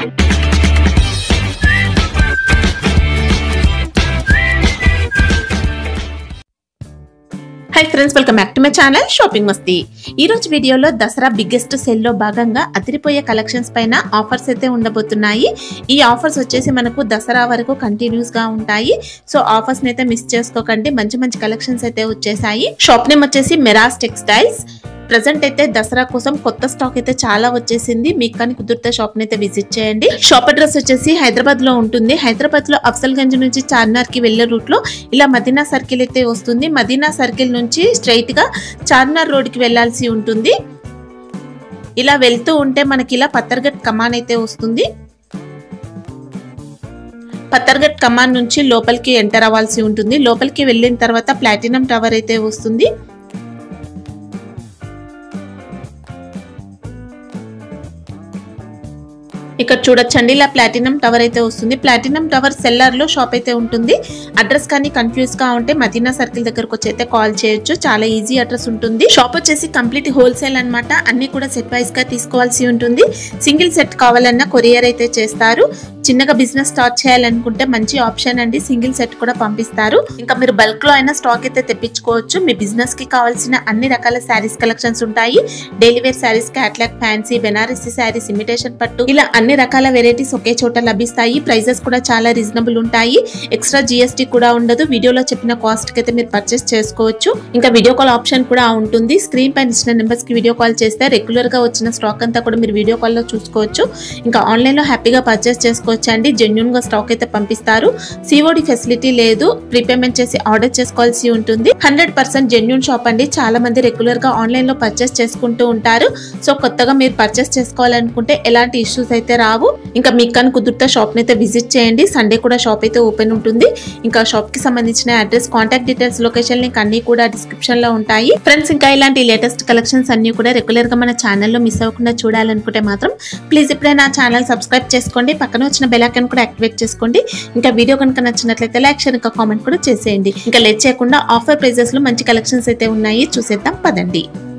High friends welcome back to my channel Shopping Masti ఈ రోజు వీడియోలో దసరా బిగ్గెస్ట్ సెల్ లో భాగంగా అదిరిపోయే కలెక్షన్స్ పైన ఆఫర్స్ అయితే ఉండబోతున్నాయి ఈ ఆఫర్స్ వచ్చేసి మనకు దసరా వరకు కంటిన్యూస్ గా ఉంటాయి సో ఆఫర్స్ అయితే మిస్ చేసుకోకండి మంచి మంచి కలెక్షన్స్ అయితే వచ్చేసాయి షాప్ నేమ్ వచ్చేసి మెరాస్ టెక్స్టైల్స్ ప్రజెంట్ అయితే దసరా కోసం కొత్త స్టాక్ అయితే చాలా వచ్చేసింది మీకు కానీ కుదిరితే షాప్ అయితే విజిట్ చేయండి షాప్ అడ్రస్ వచ్చేసి హైదరాబాద్ లో ఉంటుంది హైదరాబాద్ లో అఫ్సల్ గంజ్ నుంచి చార్మినార్ కి వెళ్లే రూట్ లో ఇలా మదీనా సర్కిల్ అయితే వస్తుంది మదీనా సర్కిల్ నుంచి స్ట్రైట్ గా చార్మినార్ రోడ్ కి వెళ్లాల్సి ఉంటుంది ఇలా వెళ్తూ ఉంటే మనకి ఇలా పత్తర్గట్ కమాన్ అయితే వస్తుంది పత్తర్గట్ కమాన్ నుంచి లోపలికి ఎంటర్ అవ్వాల్సి ఉంటుంది లోపలికి వెళ్ళిన తర్వాత ప్లాటినం టవర్ అయితే వస్తుంది ఇక్కడ చూడొచ్చండి ఇలా ప్లాటినం టవర్ అయితే వస్తుంది ప్లాటినం టవర్ సెల్లర్ లో షాప్ అయితే ఉంటుంది అడ్రస్ కానీ కన్ఫ్యూజ్ గా ఉంటే మదీనా సర్కిల్ దగ్గరకు వచ్చి అయితే కాల్ చేయొచ్చు చాలా ఈజీ అడ్రస్ ఉంటుంది షాప్ వచ్చేసి కంప్లీట్ హోల్సేల్ అన్నమాట అన్ని కూడా సెట్ వైస్ గా తీసుకోవాల్సి ఉంటుంది సింగిల్ సెట్ కావాలన్నా కొరియర్ అయితే చేస్తారు చిన్నగా బిజినెస్ స్టార్ట్ చేయాలనుకుంటే మంచి ఆప్షన్ అండి సింగిల్ సెట్ కూడా పంపిస్తారు ఇంకా మీరు బల్క్ లో అయినా స్టాక్ అయితే తెప్పించుకోవచ్చు మీ బిజినెస్ కి కావాల్సిన అన్ని రకాల శారీస్ కలెక్షన్స్ ఉంటాయి daily wear saris catalogue fancy Banarasi saris imitation పట్టు ఇలా అన్ని రకాల వెరైటీస్ ఒకే చోట లభిస్తాయి ప్రైజెస్ కూడా చాలా రీజనబుల్ ఉంటాయి ఎక్స్ట్రా జిఎస్టీ కూడా ఉండదు వీడియోలో చెప్పిన కాస్ట్ కి అయితే మీరు పర్చేస్ చేసుకోవచ్చు ఇంకా వీడియో కాల్ ఆప్షన్ కూడా ఉంటుంది స్క్రీన్ పైన ఇచ్చిన నెంబర్స్ కి వీడియో కాల్ చేస్తే రెగ్యులర్ గా వచ్చిన స్టాక్ అంతా కూడా మీరు వీడియో కాల్ లో చూసుకోవచ్చు ఇంకా ఆన్లైన్ లో హ్యాపీగా పర్చేస్ చేసుకోవచ్చు అండి జెన్యున్ గా స్టాక్ అయితే పంపిస్తారు సిఓడి ఫెసిలిటీ లేదు ప్రీపేమెంట్ చేసి ఆర్డర్ చేసుకోవాల్సి ఉంటుంది హండ్రెడ్ పర్సెంట్ జెన్యున్ షాప్ అండి చాలా మంది రెగ్యులర్ గా ఆన్లైన్ లో పర్చేస్ చేసుకుంటూ ఉంటారు సో కొత్తగా మీరు పర్చేస్ చేసుకోవాలనుకుంటే ఎలాంటి ఇష్యూస్ అయితే రావు ఇంకా మీకు కానీ కుదిరితే షాప్ అయితే విజిట్ చేయండి సండే కూడా షాప్ అయితే ఓపెన్ ఉంటుంది ఇంకా షాప్ కి సంబంధించిన address contact details location link అన్ని కూడా డిస్క్రిప్షన్ లో ఉంటాయి ఫ్రెండ్స్ ఇంకా ఇలాంటి లేటెస్ట్ కలెక్షన్స్ అన్ని కూడా రెగ్యులర్ గా మన ఛానల్లో మిస్ అవ్వకుండా చూడాలనుకుంటే మాత్రం ప్లీజ్ ఇప్పుడే నా ఛానల్ సబ్స్క్రైబ్ చేసుకోండి పక్కన వచ్చిన బెల్ ఐకాన్ కూడా యాక్టివేట్ చేసుకోండి ఇంకా వీడియో కనుక నచ్చినట్లయితే లైక్ షేర్ ఇంకా కామెంట్ కూడా చేసేయండి ఇంకా లేట్ చేయకుండా ఆఫర్ ప్రైజెస్ లో మంచి కలెక్షన్స్ అయితే ఉన్నాయి చూసేద్దాం పదండి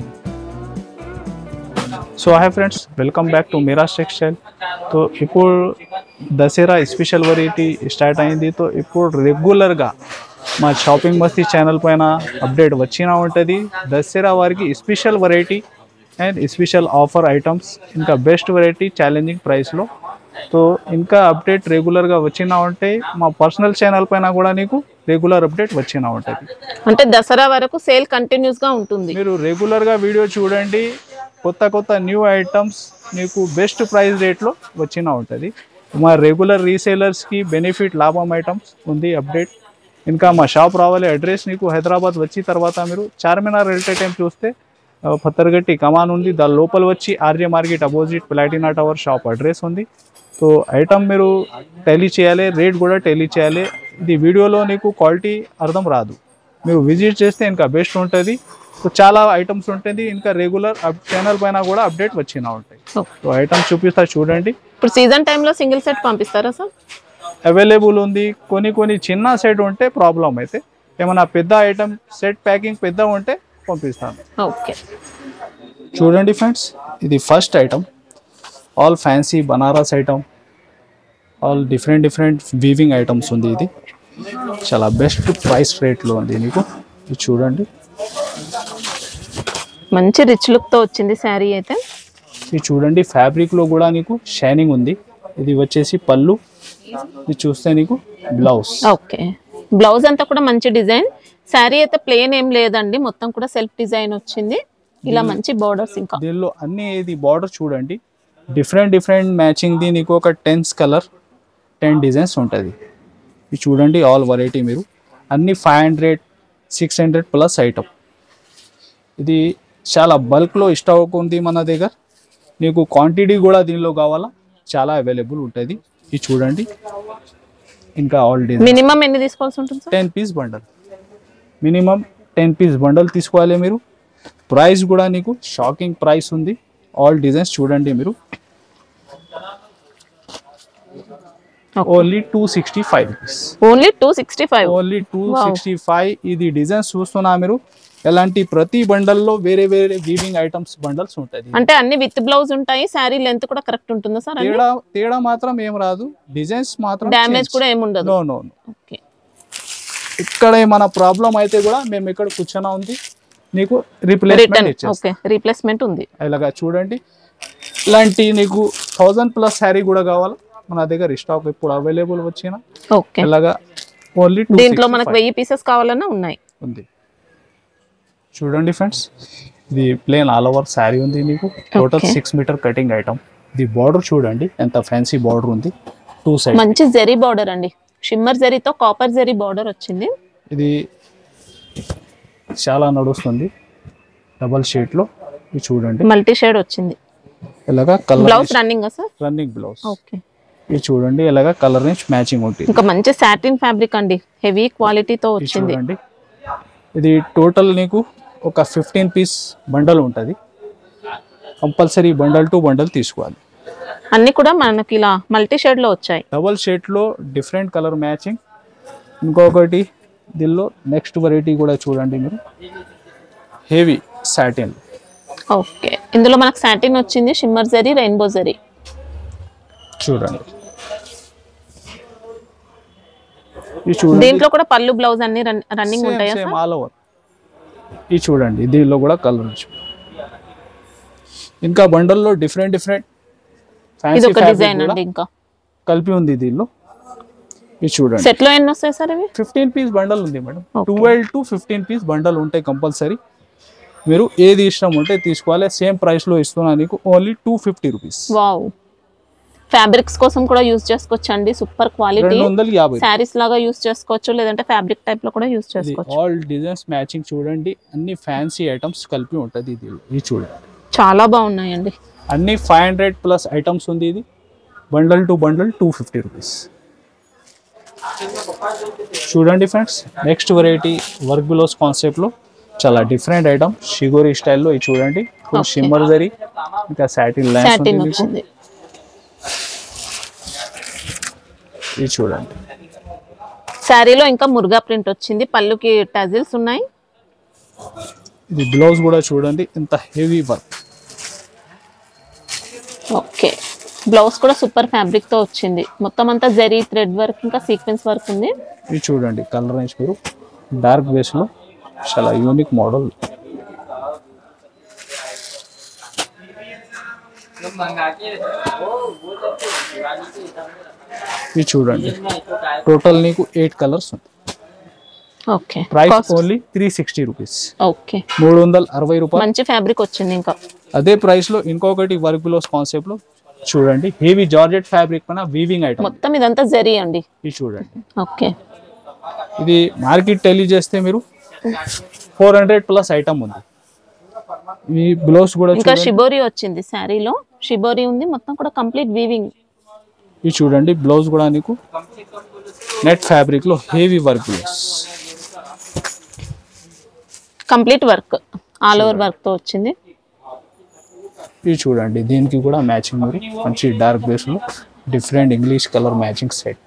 so hi friends welcome back to Meera's Textile so ఇప్పుడు దసరా స్పెషల్ వెరైటీ స్టార్ట్ అయింది సో ఇప్పుడు రెగ్యులర్గా మా షాపింగ్ మస్తీ ఛానల్ పైన అప్డేట్ వచ్చినా ఉంటుంది దసరా వారికి special variety and special offer items ఇంకా బెస్ట్ వెరైటీ ఛాలెంజింగ్ ప్రైస్లో సో ఇంకా అప్డేట్ రెగ్యులర్గా వచ్చినా ఉంటే మా పర్సనల్ ఛానల్ పైన కూడా నీకు రెగ్యులర్ అప్డేట్ వచ్చినా ఉంటుంది అంటే దసరా వరకు సేల్ కంటిన్యూస్ గా ఉంటుంది మీరు రెగ్యులర్గా వీడియో చూడండి కొత్త కొత్త న్యూ ఐటమ్స్ మీకు బెస్ట్ ప్రైస్ రేట్లో వచ్చినా ఉంటుంది మా రెగ్యులర్ రీసేలర్స్కి బెనిఫిట్ లాభం ఐటమ్స్ ఉంది అప్డేట్ ఇంకా మా షాప్ రావాలి అడ్రస్ నీకు హైదరాబాద్ వచ్చి తర్వాత మీరు చార్మినార్ రైల్వే టైం చూస్తే ఆ, పత్తర్గట్టి కమాన్ ఉంది దాని లోపల వచ్చి RJ market opposite Platinum Tower shop address ఉంది సో ఐటమ్ మీరు టెలీ చేయాలి రేట్ కూడా టెలీ చేయాలి ఇది వీడియోలో నీకు క్వాలిటీ అర్థం రాదు మీరు విజిట్ చేస్తే ఇంకా బెస్ట్ ఉంటుంది సో చాలా ఐటమ్స్ ఉంటుంది ఇంకా రెగ్యులర్ ఛానల్ పైన కూడా అప్డేట్ వచ్చినా ఉంటాయి సో ఐటమ్స్ చూపిస్తా చూడండి ఇప్పుడు సీజన్ టైంలో సింగిల్ సెట్ పంపిస్తారా సార్ అవైలబుల్ ఉంది కొన్ని కొన్ని చిన్న సెట్ ఉంటే ప్రాబ్లం అయితే ఏమైనా పెద్ద ఐటమ్ సెట్ ప్యాకింగ్ పెద్ద ఉంటే పంపిస్తాను ఓకే చూడండి ఫ్రెండ్స్ ఇది first item all fancy Banaras item all different different weaving items ఉంది ఇది చాలా బెస్ట్ ప్రైస్ రేట్లో ఉంది నీకు ఇది చూడండి మంచి రిచ్ లుక్ తో వచ్చింది శారీ అయితే ఇది చూడండి ఫ్యాబ్రిక్లో కూడా నీకు షైనింగ్ ఉంది ఇది వచ్చేసి పళ్ళు ఇది చూస్తే నీకు బ్లౌజ్ ఓకే బ్లౌజ్ అంతా కూడా మంచి డిజైన్ శారీ అయితే ప్లేన్ ఏం లేదండి మొత్తం కూడా సెల్ఫ్ డిజైన్ వచ్చింది ఇలా మంచి బోర్డర్స్ ఇంకా దీనిలో అన్ని ఇది బార్డర్ చూడండి డిఫరెంట్ డిఫరెంట్ మ్యాచింగ్ది నీకు ఒక టెన్స్ కలర్ టెన్ డిజైన్స్ ఉంటుంది ఇది చూడండి ఆల్ వెరైటీ మీరు అన్ని five hundred six hundred plus item ఇది చాలా బల్క్లో స్టాక్ ఉంది మన దగ్గర నీకు క్వాంటిటీ కూడా దీనిలో కావాలా చాలా అవైలబుల్ ఉంటుంది ఇది చూడండి ఇంకా ఆల్ డిజైన్ మినిమం ఎన్ని తీసుకోవాల్సి ఉంటుంది sir ten piece bundle minimum ten piece bundle తీసుకోవాలి మీరు ప్రైస్ కూడా నీకు షాకింగ్ ప్రైస్ ఉంది ఆల్ డిజైన్స్ చూడండి మీరు only two sixty five rupees only two sixty five only two sixty five ఇది డిజైన్స్ చూస్తున్నా మీరు ఇలాంటి ప్రతి బండల్లో వేరే వేరే వీవింగ్ ఐటమ్స్ బండల్స్ ఉంటుంది అంటే అన్ని విత్ బ్లౌజ్ ఉంటాయి శారీ లెంత్ కూడా కరెక్ట్ ఉంటుందా సార్ అన్ని తేడా తేడా మాత్రం ఏం రాదు డిజైన్స్ మాత్రం డ్యామేజ్ కూడా ఏమి ఉండదు నో నో ఓకే ఇక్కడ ఏమైనా ప్రాబ్లం అయితే కూడా మేము ఇక్కడ కూర్చొని ఉంది నీకు రిప్లేస్మెంట్ రిటర్న్ ఇచ్చేస్తాం ఓకే రీప్లేస్మెంట్ ఉంది ఇలాగా చూడండి ఇలాంటి నీకు థౌజండ్ ప్లస్ శారీ కూడా కావాలా మన దగ్గర స్టాక్ ఇప్పుడు అవైలబుల్ వచ్చిన ఓకే ఇలాగా ఓన్లీ దీంట్లో మనకు వెయ్యి పీసెస్ కావాలన్నా ఉన్నాయి ఉంది చూడండి ఫ్రెండ్స్ ఇది ప్లేన్ ఆల్ ఓవర్ శారీ ఉంది మీకు total Okay. Six metre cutting item ఇది బార్డర్ చూడండి ఎంత ఫ్యాన్సీ బార్డర్ ఉంది టూ సైడ్ మంచి జరీ బార్డర్ అండి షిమ్మర్ జరీతో కాపర్ జరీ బార్డర్ వచ్చింది ఇది చాలా నడుస్తుంది డబల్ షీట్ లో ఇది చూడండి మల్టీ షేడ్ వచ్చింది ఇలాగా colour blouse running sir running blouse okay ఇది చూడండి ఇలాగా కలర్ రేంజ్ మ్యాచింగ్ ఉంటుంది ఇంకా మంచి సాటిన్ ఫ్యాబ్రిక్ అండి హెవీ క్వాలిటీతో ఇది వచ్చింది చూడండి ఇది టోటల్ నీకు ఒక ఫిఫ్టీన్ పీస్ బండల్ ఉంటుంది కంపల్సరీ బండల్ టు బండల్ తీసుకోవాలి అన్ని కూడా మనకి ఇలా మల్టీ షేడ్ లో వచ్చాయి డబల్ షేడ్లో డిఫరెంట్ కలర్ మ్యాచింగ్ ఇంకొకటి దీనిలో నెక్స్ట్ వెరైటీ కూడా చూడండి మీరు హెవీ సాటిన్ ఓకే ఇందులో మనకు సాటిన్ వచ్చింది షిమ్మర్ జరీ రెయిన్బో జరీ చూడండి ఇది చూడండి దీంట్లో కూడా పళ్ళు బ్లౌజ్ అన్ని రన్నింగ్ ఉంటాయా సేమ్ సార్ ఆల్ ఓవర్ ఇది చూడండి దీనిలో కూడా కలర్ ఇంకా బండల్లో డిఫరెంట్ డిఫరెంట్ ఇది ఫ్యాన్సీ ఒక డిజైన్ అండి ఇంకా కలిపి ఉంది దీనిలో ఇది చూడండి సెట్ లో ఎన్ని వస్తాయి సార్ ఇవి ఫిఫ్టీన్ పీస్ బండల్ ఉంది madam Okay. Twelve to fifteen piece bundle ఉంటాయి కంపల్సరీ మీరు ఏది ఇష్టం ఉంటే తీసుకోవాలి సేమ్ ప్రైస్లో ఇస్తున్నా నీకు only two fifty rupees wow fabrics కోసం కూడా యూస్ చేసుకోవచ్చు అండి సూపర్ క్వాలిటీ రెండు వందల యాభై శారీస్ లాగా యూస్ చేసుకోవచ్చు లేదంటే ఫ్యాబ్రిక్ టైప్ లో కూడా యూస్ చేసుకోవచ్చు ఆల్ డిజైన్స్ మ్యాచింగ్ చూడండి అన్ని ఫ్యాన్సీ ఐటమ్స్ కలిపి ఉంటుంది ఇది ఇది చూడండి చాలా బాగున్నాయండి అన్ని ఫైవ్ హండ్రెడ్ ప్లస్ ఐటమ్స్ ఉంది ఇది bundle to bundle two fifty rupees చూడండి ఫ్రెండ్స్ నెక్స్ట్ వెరైటీ వర్క్ బిలోస్ కాన్సెప్ట్లో చాలా డిఫరెంట్ ఐటమ్ షిగోరి స్టైల్లో ఇది చూడండి ఫుల్ Okay. షిమ్మర్ జరీ ఇంకా సాటిన్ లైన్స్ ఉంది సాటిన్ మీకు వచ్చింది ఇది చూడండి శారీలో ఇంకా మురుగా ప్రింట్ వచ్చింది పళ్ళుకి టజిల్స్ ఉన్నాయి ఇది బ్లౌజ్ కూడా చూడండి ఇంత హెవీ వర్క్ ఓకే బ్లౌజ్ కూడా సూపర్ ఫ్యాబ్రిక్ తో వచ్చింది మొత్తం అంతా జరీ థ్రెడ్ వర్క్ ఇంకా సీక్వెన్స్ వర్క్ ఉంది ఇది చూడండి కలర్ రేంజ్ మీరు డార్క్ బేస్లో చాలా యూనిక్ మోడల్ ఇది చూడండి టోటల్ నీకు ఎయిట్ కలర్స్ ఉంది okay price only three sixty rupees okay మూడు వందల అరవై రూపాయలు మంచి ఫ్యాబ్రిక్ వచ్చింది ఇంకా అదే ప్రైస్ లో ఇంకొకటి వర్క్ బిలోస్ కాన్సెప్ట్ లో చూడండి హెవీ జార్జెట్ ఫ్యాబ్రిక్ పైన వీవింగ్ ఐటమ్ మొత్తం ఇదంతా జరీ అండి ఇది చూడండి ఓకే ఇది మార్కెట్ టెలి చేస్తే మీరు ఫోర్ హండ్రెడ్ ప్లస్ ఐటమ్ ఉంది ఈ బ్లౌజ్ కూడా ఇంకా చూడండి షిబోరి వచ్చింది శారీలో షిబోరి ఉంది మొత్తం కూడా కంప్లీట్ వీవింగ్ ఇది చూడండి బ్లౌజ్ కూడా నీకు నెట్ ఫ్యాబ్రిక్ లో heavy work blouse complete work all over work తో వచ్చింది ఇది చూడండి దీనికి కూడా మ్యాచింగ్ మరి మంచి డార్క్ బేస్ లో different English colour matching set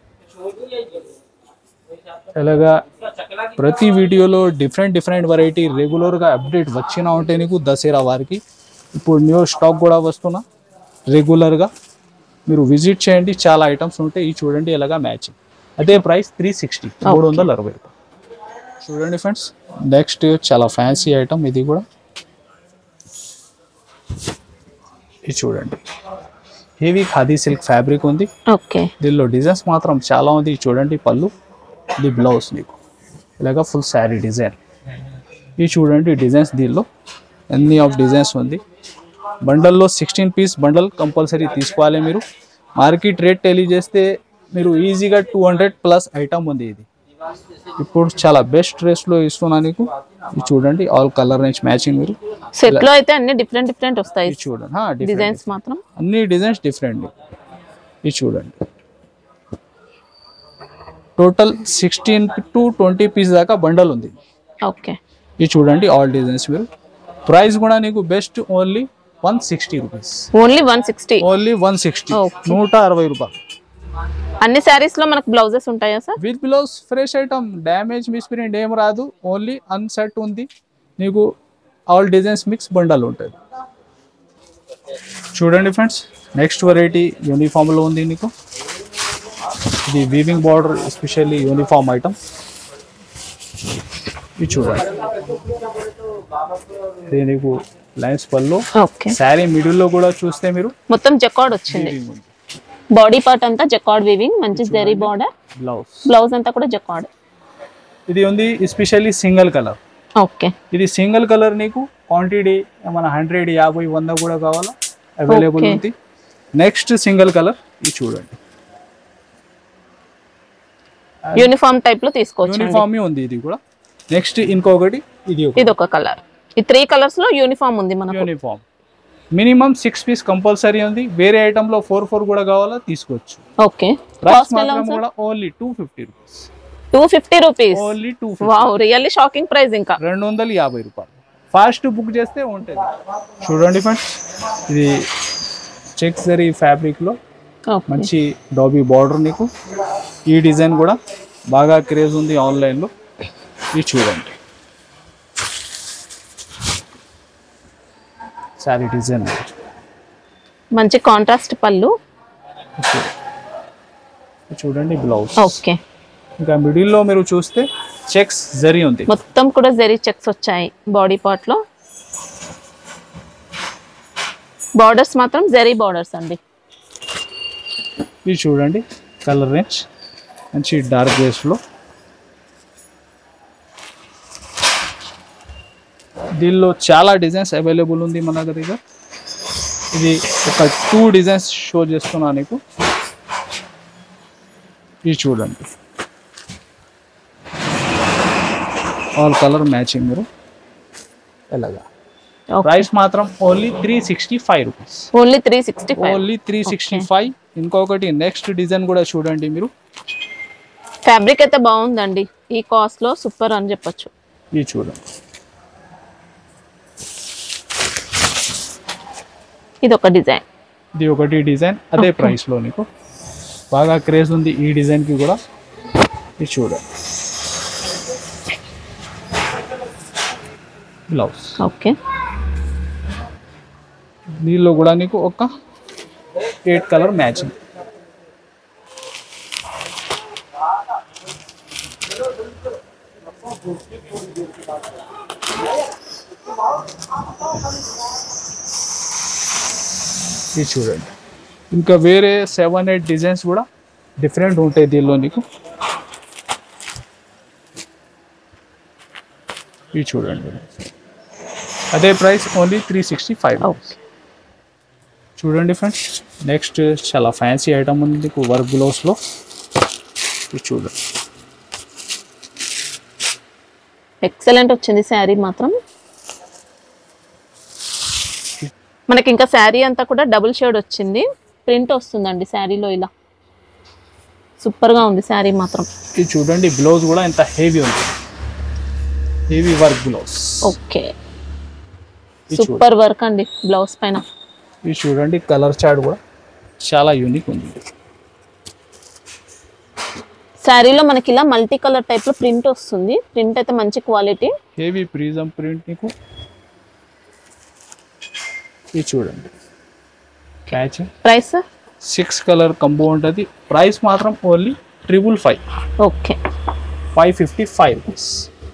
ఇలాగా ప్రతి వీడియోలో డిఫరెంట్ డిఫరెంట్ వెరైటీ రెగ్యులర్గా అప్డేట్ వచ్చినా ఉంటే నీకు దసరా వారికి ఇప్పుడు న్యూ స్టాక్ కూడా వస్తున్నా రెగ్యులర్గా మీరు విజిట్ చేయండి చాలా ఐటమ్స్ ఉంటాయి ఇవి చూడండి ఇలాగా మ్యాచింగ్ అదే ప్రైస్ త్రీ సిక్స్టీ మూడు వందల అరవై రూపాయలు చూడండి ఫ్రెండ్స్ నెక్స్ట్ చాలా ఫ్యాన్సీ ఐటమ్ ఇది కూడా ఇది చూడండి హెవీ ఖాదీ సిల్క్ ఫ్యాబ్రిక్ ఉంది ఓకే దీనిలో డిజైన్స్ మాత్రం చాలా ఉంది ఇది చూడండి పళ్ళు ఇది బ్లౌజ్ నీకు ఇలాగ ఫుల్ శారీ డిజైన్ ఇది చూడండి డిజైన్స్ దీనిలో ఎన్ని ఆఫ్ డిజైన్స్ ఉంది బండల్లో సిక్స్టీన్ పీస్ బండల్ కంపల్సరీ తీసుకోవాలి మీరు మార్కెట్ రేట్ తెలియజేస్తే మీరు ఈజీగా టూ హండ్రెడ్ ప్లస్ ఐటమ్ ఉంది ఇది ఇప్పుడు చాలా బెస్ట్ రేస్లో ఇస్తున్నా నీకు ఇది చూడండి ఆల్ కలర్ రేంజ్ మ్యాచింగ్ మీరు సెట్ లో అయితే అన్ని డిఫరెంట్ డిఫరెంట్ వస్తాయి ఇది చూడండి హా, different. డిజైన్స్ మాత్రం అన్ని డిజైన్స్ డిఫరెంట్ ఇది చూడండి total sixteen to twenty piece దాకా బండల్ ఉంది ఓకే ఇది చూడండి ఆల్ డిజైన్స్ మీరు ప్రైస్ కూడా నీకు best only one sixty rupees only one sixty only one sixty Okay. నూట అరవై రూపాయలు అన్ని శారీస్ లో మనకు బ్లౌజెస్ ఉంటాయా sir with blouse fresh item damage misprint ఏం రాదు ఓన్లీ అన్సెట్ ఉంది నీకు ఆల్ డిజైన్స్ మిక్స్ బండల్ ఉంటుంది చూడండి ఫ్రెండ్స్ నెక్స్ట్ వెరైటీ యూనిఫామ్లో ఉంది నీకు ఇది weaving border especially uniform item ఇది చూడండి ఇది నీకు లైన్స్ పళ్ళు ఓకే శారీ మిడిల్లో కూడా చూస్తే మీరు మొత్తం జకార్డ్ వచ్చింది weaving ఉంది బాడీ పార్ట్ అంతా జకార్డ్ వీవింగ్ మంచి జరీ బార్డర్ బ్లౌజ్ బ్లౌజ్ అంతా కూడా జకార్డ్ ఇది ఉంది ఎస్పెషల్లీ సింగిల్ కలర్ ఓకే ఇది సింగిల్ కలర్ నీకు క్వాంటిటీ మన హండ్రెడ్ యాభై వంద కూడా కావాలా అవైలబుల్ Okay. ఉంది నెక్స్ట్ సింగిల్ కలర్ ఇది చూడండి యూనిఫామ్ టైప్ లో తీసుకోవచ్చు యూనిఫామ్ ఉంది ఇది కూడా నెక్స్ట్ ఇంకొకటి ఇది ఒక ఇది ఒక కలర్ ఈ త్రీ కలర్స్ లో యూనిఫామ్ ఉంది మనకు uniform minimum six piece compulsory ఉంది వేరే ఐటమ్ లో ఫోర్ ఫోర్ కూడా కావాలా తీసుకోవచ్చు ఓకే ప్రైస్ కాస్ట్ ఎలా మాత్రం ఉంది కూడా only two fifty rupees two fifty rupees only two wow really shocking price ఇంకా రెండు వందల యాభై రూపాయలు ఫాస్ట్ బుక్ చేస్తే ఉంటుంది చూడండి ఫ్రెండ్స్ ఇది చెక్ జరీ ఫ్యాబ్రిక్లో ఓకే మంచి డాబీ బార్డర్ నీకు ఈ డిజైన్ కూడా బాగా క్రేజ్ ఉంది ఆన్లైన్లో ఇది చూడండి శారీ డిజైన్ మంచి కాంట్రాస్ట్ పళ్ళు చూడండి బ్లౌజ్ ఓకే ఇంకా మిడిల్లో మీరు చూస్తే చెక్స్ జరీ ఉంది మొత్తం కూడా జరీ చెక్స్ వచ్చాయి బాడీ పార్ట్ లో బార్డర్స్ మాత్రం జరీ బార్డర్స్ అండి ఇది చూడండి కలర్ రేంజ్ మంచి డార్క్ బేస్లో దీనిలో చాలా డిజైన్స్ అవైలబుల్ ఉంది మన దగ్గర ఇది ఒక టూ డిజైన్స్ షో చేస్తున్నా నీకు ఇది చూడండి ఆల్ కలర్ మ్యాచింగ్ మీరు ఎలాగా ప్రైస్ మాత్రం only three sixty five rupees only three sixty five only three sixty five ఇంకొకటి నెక్స్ట్ డిజైన్ కూడా చూడండి మీరు ఫ్యాబ్రిక్ అయితే బాగుందండి ఈ కాస్ట్ లో సూపర్ అని చెప్పొచ్చు ఇది చూడండి ఇది ఒక డిజైన్ ఇది ఒకటి డిజైన్ అదే ప్రైస్ లో నీకు బాగా క్రేజ్ ఉంది ఈ డిజైన్ కి కూడా ఇది చూడండి బ్లౌజ్ ఓకే దీనిలో కూడా నీకు ఒక ఎయిట్ కలర్ మ్యాచింగ్ ఇది చూడండి ఇంకా వేరే సెవెన్ ఎయిట్ డిజైన్స్ కూడా డిఫరెంట్ ఉంటాయి దీనిలో నీకు ఇది చూడండి అదే price only three sixty five okay చూడండి ఫ్రెండ్స్ నెక్స్ట్ చాలా ఫ్యాన్సీ ఐటమ్ ఉంది మీకు వర్క్ బ్లౌస్లో ఇది చూడండి ఎక్సలెంట్ వచ్చింది శారీ మాత్రం మనకి ఇంకా శారీ అంతా కూడా డబుల్ షేడ్ వచ్చింది ప్రింట్ వస్తుందండి శారీలో ఇలా సూపర్ గా ఉంది శారీ మాత్రం ఇది చూడండి బ్లౌజ్ కూడా ఎంత హెవీ ఉంది హెవీ వర్క్ బ్లౌజ్ ఓకే ఇది చూడండి సూపర్ వర్క్ అండి బ్లౌజ్ పైన ఇది చూడండి కలర్ చార్ట్ కూడా చాలా యూనిక్ ఉంది శారీలో మనకి ఇలా మల్టీ కలర్ టైప్ లో ప్రింట్ వస్తుంది ప్రింట్ అయితే మంచి క్వాలిటీ హెవీ ప్రిజం ప్రింట్ నీకు ఇది చూడండి matching price six colour combo ఉంటుంది ప్రైస్ మాత్రం only triple five okay five fifty five rupees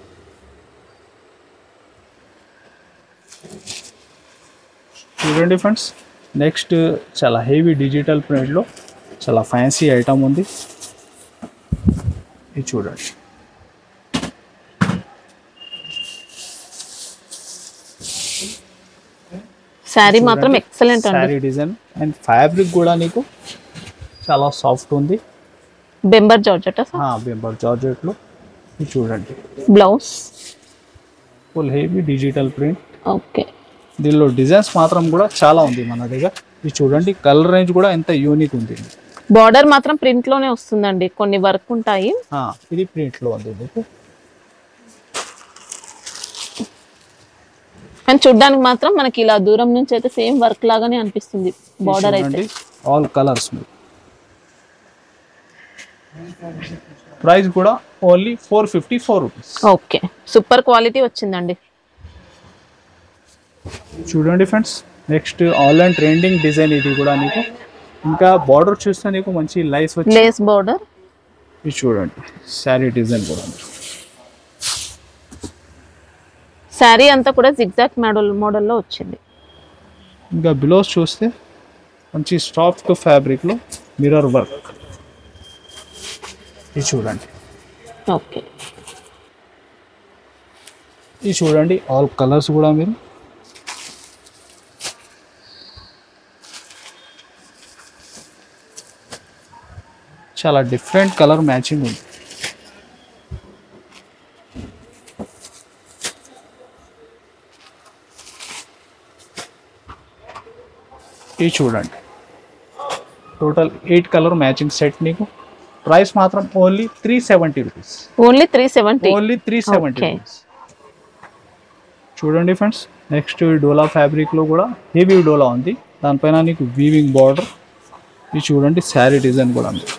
చూడండి ఫ్రెండ్స్ నెక్స్ట్ చాలా హెవీ డిజిటల్ ప్రింట్లో చాలా ఫ్యాన్సీ ఐటమ్ ఉంది ఇది చూడండి శారీ మాత్రం ఎక్సలెంట్ అండి శారీ డిజైన్ అండ్ ఫ్యాబ్రిక్ కూడా నీకు చాలా సాఫ్ట్ ఉంది బెంబర్ జార్జెట్ బెంబర్ జార్జెట్లో ఇది చూడండి blouse full heavy digital print okay దీనిలో డిజైన్స్ మాత్రం కూడా చాలా ఉంది మన దగ్గర ఇది చూడండి కలర్ రేంజ్ కూడా ఎంత యూనిక్ ఉంది బార్డర్ మాత్రం ప్రింట్ లోనే వస్తుందండి కొన్ని వర్క్ ఉంటాయి ఆ, ఇది ప్రింట్లో ఉంది మీకు కానీ చూడ్డానికి మాత్రం మనకి ఇలా దూరం నుంచి అయితే సేమ్ వర్క్ లాగానే అనిపిస్తుంది బార్డర్ అయితే ఆల్ కలర్స్ మీకు ప్రైస్ కూడా only four fifty four rupees okay super quality వచ్చిందండి చూడండి friends next all and trending design ఇది కూడా నీకు ఇంకా బార్డర్ చూస్తే నీకు మంచి లైస్ వచ్చి లేస్ బోర్డర్ ఇది చూడండి శారీ డిజైన్ కూడా శారీ అంతా కూడా జిగ్జాక్ మోడల్ మోడల్లో వచ్చింది ఇంకా బిలోస్ చూస్తే మంచి సాఫ్ట్ ఫ్యాబ్రిక్లో మిర్రర్ వర్క్ ఇది చూడండి ఓకే ఇది చూడండి ఆల్ కలర్స్ కూడా మీరు చాలా డిఫరెంట్ కలర్ మ్యాచింగ్ ఉంది ఇది చూడండి total eight colour matching set నీకు ప్రైస్ మాత్రం only three seventy rupees only three seventy only three seventy Okay. Rupees చూడండి ఫ్రెండ్స్ నెక్స్ట్ డోలా ఫ్యాబ్రిక్లో కూడా హెవీ డోలా ఉంది దానిపైన నీకు వీవింగ్ బార్డర్ ఇది చూడండి శారీ డిజైన్ కూడా ఉంది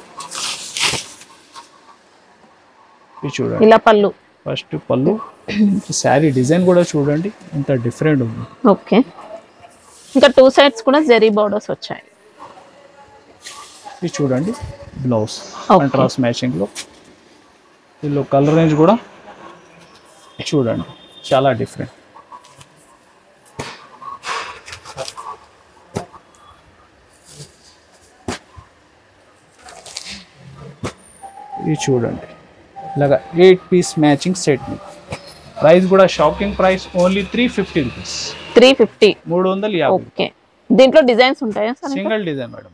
ఇది చూడండి ఇలా పళ్ళు ఫస్ట్ పళ్ళు శారీ డిజైన్ కూడా చూడండి ఇంత డిఫరెంట్ ఉంది ఓకే ఇంకా టూ సైడ్స్ కూడా జెరీ బోర్డర్స్ వచ్చాయి ఇది చూడండి బ్లౌజ్ Okay. కంట్రాస్ట్ మ్యాచింగ్లో దీనిలో కలర్ రేంజ్ కూడా చూడండి చాలా డిఫరెంట్ ఇది చూడండి ఇలాగా eight piece matching set price కూడా shocking price only three fifty rupees three fifty మూడు వందల యాభై ఓకే దీంట్లో డిజైన్స్ ఉంటాయా సార్ ఇంకా? సింగిల్ డిజైన్ మేడం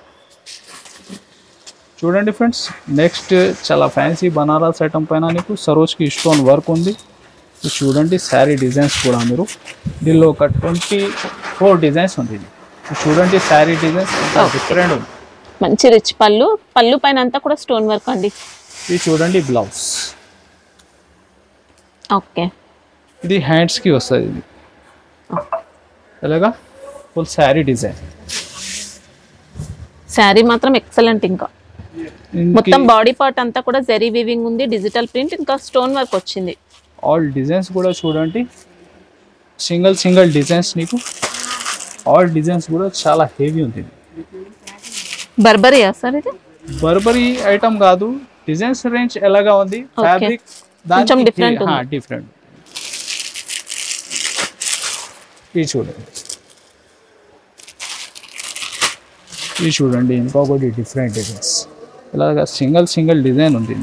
చూడండి ఫ్రెండ్స్ నెక్స్ట్ చాలా ఫ్యాన్సీ బనారస్ ఐటమ్ పైన నీకు సరోజ్కి స్టోన్ వర్క్ ఉంది ఇది చూడండి శారీ డిజైన్స్ కూడా మీరు దీనిలో ఒక ట్వంటీ ఫోర్ డిజైన్స్ ఉంది ఇది. ఇది చూడండి శారీ డిజైన్స్ Okay. డిఫరెంట్ ఉంది మంచి రిచ్ పళ్ళు పళ్ళు పైన అంతా కూడా స్టోన్ వర్క్ అండి ఇది చూడండి బ్లౌజ్ ఓకే ఇది హ్యాండ్స్కి వస్తుంది ఇది ఎలాగా ఫుల్ శారీ డిజైన్ శారీ మాత్రం ఎక్సలెంట్ ఇంకా మొత్తం బాడీ పార్ట్ అంతా కూడా జెరీ వీవింగ్ ఉంది డిజిటల్ ప్రింట్ ఇంకా స్టోన్ వర్క్ వచ్చింది ఆల్ డిజైన్స్ కూడా చూడండి సింగిల్ సింగిల్ డిజైన్స్ నీకు ఆల్ డిజైన్స్ కూడా చాలా హెవీ ఉంది బర్బరియా సార్ ఇది బర్బరీ ఐటమ్ కాదు డిజైన్స్ రేంజ్ ఎలాగా ఉంది Okay. ఫ్యాబ్రిక్ కొంచెం different ఉంది. డిఫరెంట్ ఇది చూడండి ఇది చూడండి ఇంకొకటి డిఫరెంట్ డిజైన్స్ ఇలాగా సింగిల్ సింగిల్ డిజైన్ ఉంది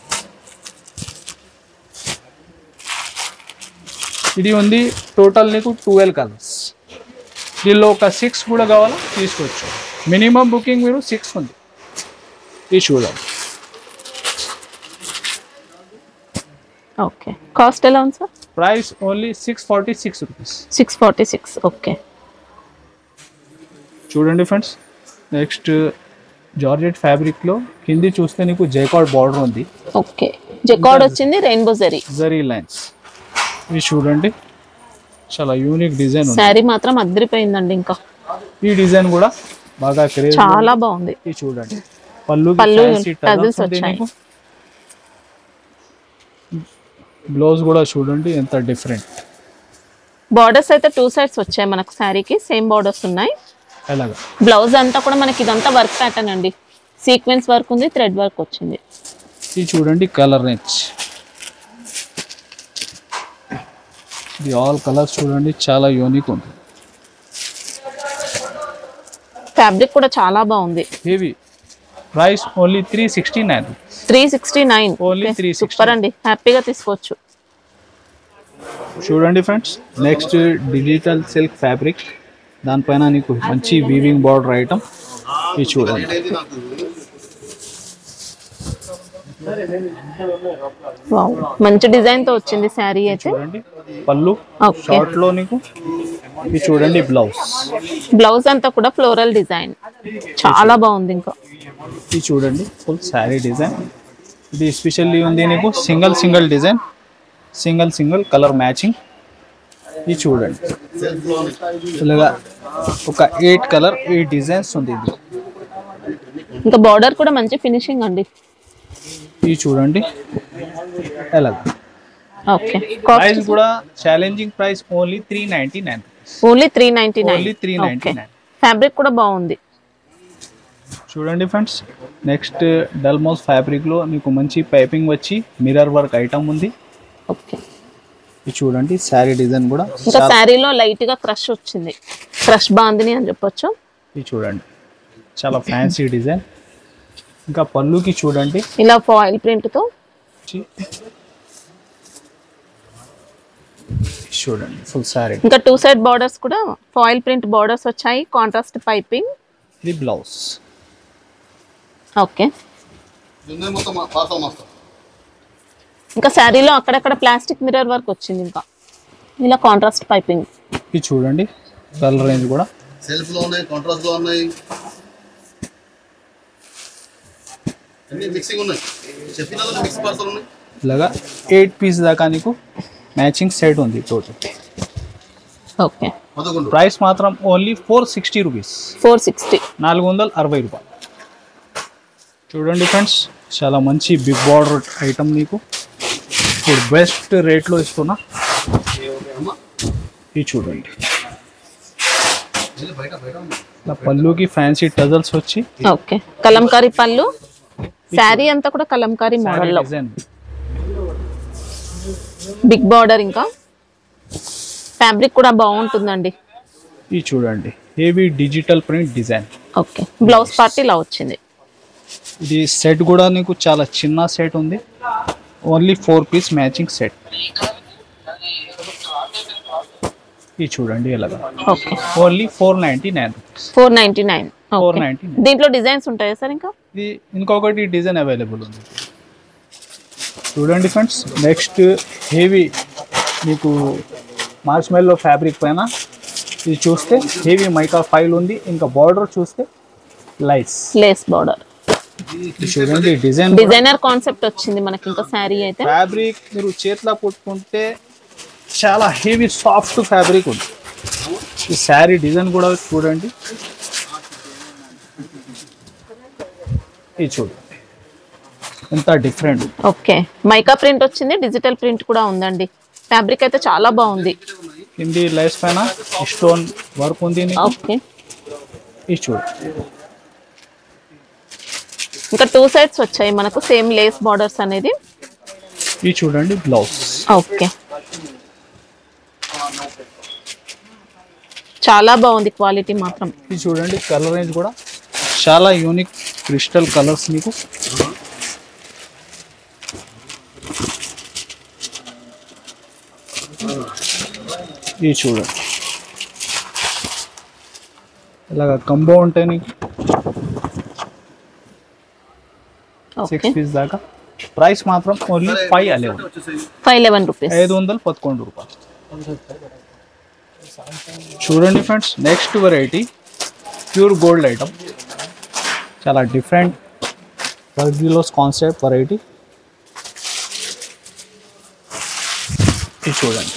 ఇది ఉంది టోటల్ నీకు ట్వెల్వ్ కలర్స్ దీనిలో ఒక సిక్స్ కూడా కావాలా తీసుకోవచ్చు మినిమం బుకింగ్ మీరు సిక్స్ ఉంది ఇది చూడండి ఓకే కాస్ట్ ఎలా ఉంది sir price only six forty six rupees six forty six okay చూడండి ఫ్రెండ్స్ నెక్స్ట్ జార్జెట్ ఫ్యాబ్రిక్లో కింది చూస్తే నీకు జైకార్డ్ బార్డర్ ఉంది ఓకే జెకార్డ్ వచ్చింది రెయిన్బో జెరీ జరీ లైన్స్ ఇది చూడండి చాలా యూనిక్ డిజైన్ ఉంది శారీ మాత్రం అదిరిపోయిందండి ఇంకా ఈ డిజైన్ కూడా బాగా క్రేజ్ చాలా బాగుంది ఇది చూడండి పళ్ళు పళ్ళు puzzles వచ్చాయి. బ్లౌజ్ కూడా చూడండి ఎంత డిఫరెంట్ బార్డర్స్ అయితే టూ సైడ్స్ వచ్చాయి మనకు శారీకి సేమ్ బార్డర్స్ ఉన్నాయి ఎలాగా బ్లౌజ్ అంతా కూడా మనకి ఇదంతా వర్క్ ప్యాటర్న్ అండి సీక్వెన్స్ వర్క్ ఉంది థ్రెడ్ వర్క్ వచ్చింది ఇది చూడండి కలర్ రేంజ్ ఇది ఆల్ కలర్స్ చూడండి చాలా యూనిక్ ఉంది ఫ్యాబ్రిక్ కూడా చాలా బాగుంది heavy price only three sixty nine three sixty nine Only 360. Super అండి హ్యాపీగా తీసుకోవచ్చు చూడండి friends next digital silk fabric దానిపైన నీకు మంచి వీవింగ్ బార్డర్ ఐటమ్ ఇది చూడండి వావ్ మంచి డిజైన్ తో వచ్చింది శారీ అయితే చూడండి పళ్ళు ఓకే షార్ట్ లో నీకు ఇది చూడండి బ్లౌజ్ బ్లౌజ్ అంతా కూడా ఫ్లోరల్ డిజైన్ చాలా బాగుంది ఇంకా ఇది చూడండి ఫుల్ శారీ డిజైన్ ఇది ఎస్పెషల్లీ ఉంది నీకు single single design single single colour matching ఇది చూడండి ఇలాగా ఒక ఎయిట్ కలర్ ఎయిట్ డిజైన్స్ ఉంది ఇది ఇంకా బార్డర్ కూడా మంచి ఫినిషింగ్ అండి ఇది చూడండి ఎలాగా ఓకే ప్రైస్ కూడా challenging price only three ninety nine rupees only three ninety only three ninety nine nine fabric కూడా బాగుంది చూడండి ఫ్రెండ్స్ నెక్స్ట్ డల్మోస్ ఫ్యాబ్రిక్లో మీకు మంచి పైపింగ్ వచ్చి మిర్రర్ వర్క్ ఐటమ్ ఉంది ఓకే ఇది చూడండి శారీ డిజైన్ కూడా ఇంకా శారీలో లైట్ గా క్రష్ వచ్చింది క్రష్ బాందిని అని చెప్పొచ్చు ఇది చూడండి చాలా ఫ్యాన్సీ డిజైన్ ఇంకా పళ్ళుకి చూడండి ఇలా ఫాయిల్ ప్రింట్ తో చి- చూడండి ఫుల్ శారీ ఇంకా టూ సైడ్ బార్డర్స్ కూడా ఫాయిల్ ప్రింట్ బార్డర్స్ వచ్చాయి కాంట్రాస్ట్ పైపింగ్ ఇది బ్లౌజ్ ఓకే నిన్నే మొత్తం పార్సల్ మాస్టర్ ఇంకా శారీలో అక్కడక్కడ ప్లాస్టిక్ మిర్రర్ వర్క్ వచ్చింది ఇంకా ఇలా కాంట్రాస్ట్ పైపింగ్ ఇది చూడండి కలర్ రేంజ్ కూడా సెల్ఫ్ లో ఉన్నాయి కాంట్రాస్ట్ లో ఉన్నాయి అన్ని మిక్సింగ్ ఉన్నాయి చెప్పిన మిక్స్ పార్సల్ ఉన్నాయి ఇలాగా ఎయిట్ పీస్ దాకా నీకు మ్యాచింగ్ సెట్ ఉంది టోటల్ ఓకే పదకొండు ప్రైస్ మాత్రం only four sixty rupees four sixty నాలుగు వందల అరవై రూపాయలు చూడండి ఫ్రెండ్స్ చాలా మంచి బిగ్ బార్డర్ ఐటమ్ నీకు ఇప్పుడు బెస్ట్ రేట్లో ఇస్తున్నా ఇది చూడండి వెళ్ళి బయట బయట ఉంది. ఇలా పళ్ళుకి ఫ్యాన్సీ టజల్స్ వచ్చి ఓకే కలంకారీ పళ్ళు శారీ అంతా కూడా కలంకారీ మోడల్లో డిజైన్ బిగ్ బార్డర్ ఇంకా ఫ్యాబ్రిక్ కూడా బాగుంటుందండి ఇది చూడండి heavy digital print design okay blouse part ఇలా వచ్చింది ఇది సెట్ కూడా నీకు చాలా చిన్న సెట్ ఉంది only four piece matching set ఇది చూడండి ఎలాగా okay only four ninety nine rupees four ninety nine four ninety nine దీంట్లో డిజైన్స్ ఉంటాయా సార్ ఇంకా ఇది ఇంకొకటి డిజైన్ అవైలబుల్ ఉంది చూడండి ఫ్రెండ్స్ నెక్స్ట్ హెవీ మీకు మార్చ్ మెల్లో ఫ్యాబ్రిక్ పైన ఇది చూస్తే హెవీ మైకా ఫైల్ ఉంది ఇంకా బార్డర్ చూస్తే లైట్స్ లేస్ బార్డర్ ఇది చూడండి డిజైన్ డిజైనర్ కాన్సెప్ట్ వచ్చింది మనకి ఇంకా శారీ అయితే ఫ్యాబ్రిక్ మీరు చేతిలో పుట్టుకుంటే చాలా హెవీ సాఫ్ట్ ఫ్యాబ్రిక్ ఉంది ఈ శారీ డిజైన్ కూడా చూడండి ఇది చూడండి ఎంత డిఫరెంట్ ఓకే మైకా ప్రింట్ వచ్చింది డిజిటల్ ప్రింట్ కూడా ఉందండి ఫ్యాబ్రిక్ అయితే చాలా బాగుంది కింది లైఫ్ పైన స్టోన్ వర్క్ ఉంది నీకు. ఓకే ఇది చూడండి ఇంకా టూ సైడ్స్ వచ్చాయి మనకు సేమ్ లేస్ బార్డర్స్ అనేది ఇది చూడండి బ్లౌజ్ ఓకే చాలా బాగుంది క్వాలిటీ మాత్రం ఇది చూడండి కలర్ రేంజ్ కూడా చాలా యూనిక్ క్రిస్టల్ కలర్స్ మీకు ఇది చూడండి ఇలాగ కంబో ఉంటాయి నీకు ఓకే సిక్స్ పీస్ దాకా ప్రైస్ మాత్రం ఓన్లీ ఫైవ్ అలెవెన్ వచ్చేసాయి ఫైవ్ లెవెన్ రూపీస్ ఐదు వందల పదకొండు రూపాయలు చూడండి friends next variety pure gold item చాలా డిఫరెంట్ వర్గిలోస్ కాన్సెప్ట్ వెరైటీ ఇది చూడండి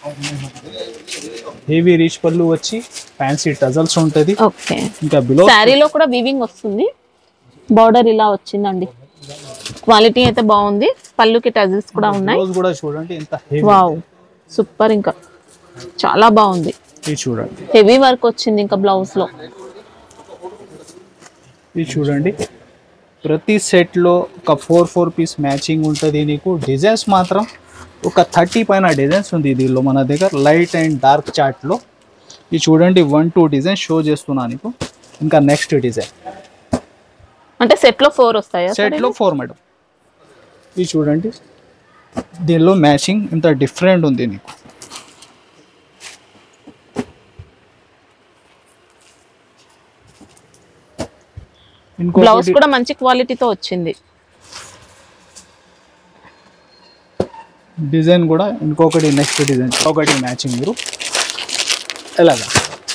హెవీ రీచ్ పళ్ళు వచ్చి ఫ్యాన్సీ టజల్స్ ఉంటుంది ఓకే ఇంకా బిలో శారీలో కూడా వివింగ్ వస్తుంది బార్డర్ ఇలా వచ్చిందండి క్వాలిటీ అయితే బాగుంది పళ్ళుకి టజిల్స్ కూడా ఉన్నాయి బ్లౌజ్ కూడా చూడండి ఎంత హెవీ వావ్ సూపర్ ఇంకా చాలా బాగుంది ఇది చూడండి హెవీ వర్క్ వచ్చింది ఇంకా బ్లౌజ్ లో ఇది చూడండి ప్రతి సెట్లో ఒక ఫోర్ ఫోర్ పీస్ మ్యాచింగ్ ఉంటుంది నీకు డిజైన్స్ మాత్రం ఒక థర్టీ పైన డిజైన్స్ ఉంది దీనిలో మన దగ్గర లైట్ అండ్ డార్క్ చార్ట్లో ఇది చూడండి వన్ టూ డిజైన్ షో చేస్తున్నా నీకు ఇంకా నెక్స్ట్ డిజైన్ అంటే సెట్ లో ఫోర్ వస్తాయా sir సెట్లో ఇవి? ఫోర్ మేడం ఇది చూడండి దీనిలో మ్యాచింగ్ ఇంత డిఫరెంట్ ఉంది నీకు బ్లౌజ్ ఇంకొకటి కూడా మంచి క్వాలిటీతో వచ్చింది డిజైన్ కూడా ఇంకొకటి నెక్స్ట్ డిజైన్ ఒకటి మ్యాచింగ్ మీరు ఎలాగా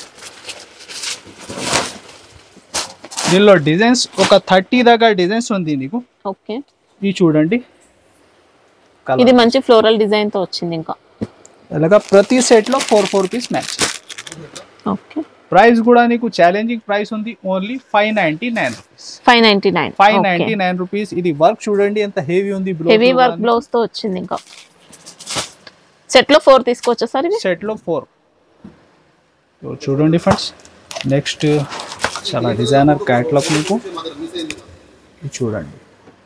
దీనిలో డిజైన్స్ ఒక థర్టీ దాకా డిజైన్స్ ఉంది నీకు ఓకే ఇది చూడండి ఇది కలర్ మంచి ఫ్లోరల్ డిజైన్ తో వచ్చింది ఇంకా ఎలాగా ప్రతి సెట్లో four four piece match okay price కూడా నీకు ఛాలెంజింగ్ ప్రైస్ ఉంది only five ninety nine rupees five ninety nine five ninety nine rupees ఇది వర్క్ చూడండి ఎంత హెవీ ఉంది హెవీ వర్క్ బ్లౌజ్ తో వచ్చింది ఇంకా సెట్ లో ఫోర్ తీసుకోవచ్చా సార్ ఇవి సెట్లో ఫోర్ సో చూడండి ఫ్రెండ్స్ నెక్స్ట్ చాలా డిజైనర్ క్యాట్లాగ్ మీకు మా దగ్గర మిస్ అయింది ఇది చూడండి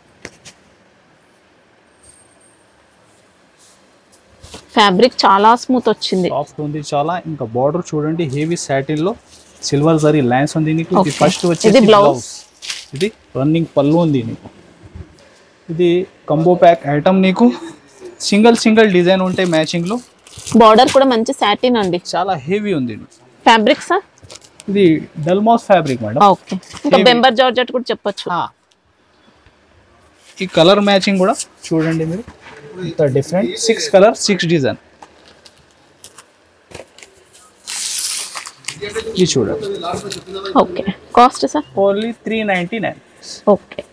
ఫ్యాబ్రిక్ చాలా స్మూత్ వచ్చింది సాఫ్ట్ ఉంది చాలా ఇంకా బార్డర్ చూడండి హెవీ సాటిన్ లో సిల్వర్ జరీ లైన్స్ ఉంది నీకు ఇది Okay. ఫస్ట్ వచ్చేసి ఇది blouse. బ్లౌజ్ ఇది రన్నింగ్ పళ్ళు ఉంది నీకు ఇది కంబో ప్యాక్ ఐటమ్ నీకు సింగిల్ సింగిల్ డిజైన్ ఉంటాయి మ్యాచింగ్ లో బార్డర్ కూడా మంచి సాటిన్ అండి చాలా హెవీ ఉంది ఫ్యాబ్రిక్ సార్ ఇది డల్మాస్ ఫ్యాబ్రిక్ మేడం ఓకే ఇంకా Heavy. బెంబర్ జార్జెట్ కూడా చెప్పొచ్చు ఈ కలర్ మ్యాచింగ్ కూడా చూడండి మీరు ఇంత different six colour six design ఇది చూడండి okay cost sir only three ninety nine okay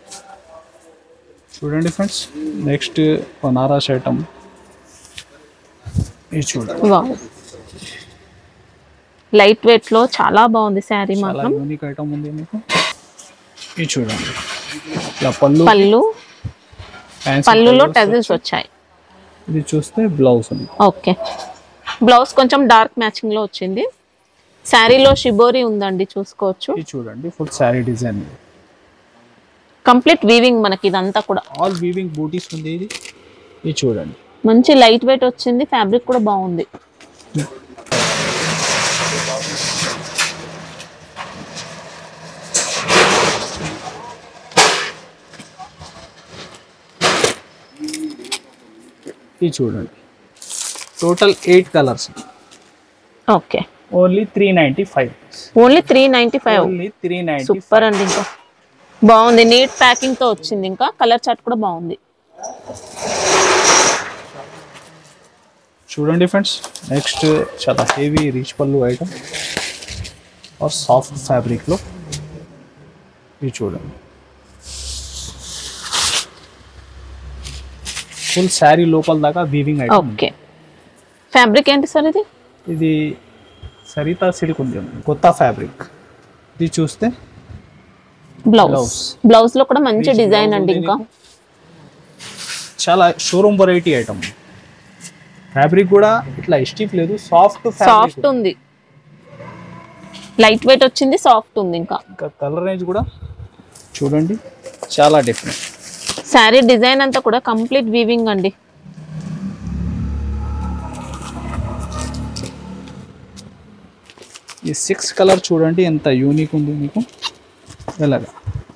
చూడండి ఫ్రెండ్స్ నెక్స్ట్ బనారస్ ఐటమ్ ఇది చూడండి వావ్ లైట్ వెయిట్ లో చాలా బాగుంది శారీ చాలా మాత్రం యూనిక్ ఐటమ్ ఉంది మీకు ఇది చూడండి ఇలా పళ్ళు పళ్ళు fancy పళ్ళులో colours. టజిల్స్ వచ్చాయి ఇది చూస్తే బ్లౌజ్ ఉంది ఓకే బ్లౌజ్ కొంచెం డార్క్ మ్యాచింగ్ లో వచ్చింది శారీలో షిబోరి ఉందండి చూసుకోవచ్చు ఇది చూడండి full sari design complete weaving మనకి ఇదంతా కూడా ఆల్ వీవింగ్ బూటీస్ ఉంది ఇది ఇది చూడండి మంచి లైట్ వెయిట్ వచ్చింది ఫ్యాబ్రిక్ కూడా బాగుంది ఇది చూడండి total eight colours okay only three ninety five only three ninety five only three ninety super అండి ఇంకా బాగుంది నీట్ ప్యాకింగ్ తో వచ్చింది ఇంకా కలర్ చార్ట్ కూడా బాగుంది చూడండి ఫ్రెండ్స్ నెక్స్ట్ చాలా heavy rich pallu item or soft ఫ్యాబ్రిక్లో ఇది చూడండి ఫుల్ శారీ లోపల దాకా వీవింగ్ ఐటమ్ ఓకే ఫ్యాబ్రిక్ ఏంటి సార్ ఇది ఇది సరితా సిల్క్ ఉంది కొత్త ఫ్యాబ్రిక్ ఇది చూస్తే బ్లౌజ్ Blouse. బ్లౌజ్ లో కూడా మంచి Rich డిజైన్ blouse అండి ఉంది ఇంకా నీకు. చాలా షోరూమ్ వెరైటీ ఐటమ్ ఫ్యాబ్రిక్ కూడా ఇట్లా స్టిఫ్ లేదు సాఫ్ట్ సాఫ్ట్ ఉంది లైట్ వెయిట్ వచ్చింది సాఫ్ట్ ఉంది ఇంకా ఇంకా కలర్ రేంజ్ కూడా చూడండి చాలా డిఫరెంట్ శారీ డిజైన్ అంతా కూడా కంప్లీట్ వీవింగ్ అండి ఈ సిక్స్ కలర్ చూడండి ఎంత యూనిక్ ఉంది మీకు ఎలాగా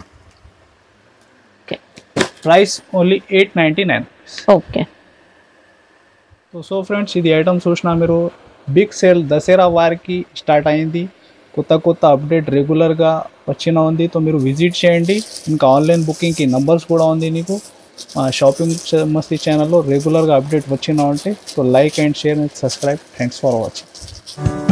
okay price only eight ninety nine okay so friends ఇది ఐటమ్ చూసినా మీరు బిగ్ సేల్ దసరా వారికి స్టార్ట్ అయింది కొత్త కొత్త అప్డేట్ రెగ్యులర్గా వచ్చిన ఉంది సో మీరు విజిట్ చేయండి ఇంకా ఆన్లైన్ బుకింగ్కి నంబర్స్ కూడా ఉంది నీకు మా షాపింగ్ మస్తీ ఛానల్లో రెగ్యులర్గా అప్డేట్ వచ్చిన ఉంటే so like and share and subscribe thanks for watching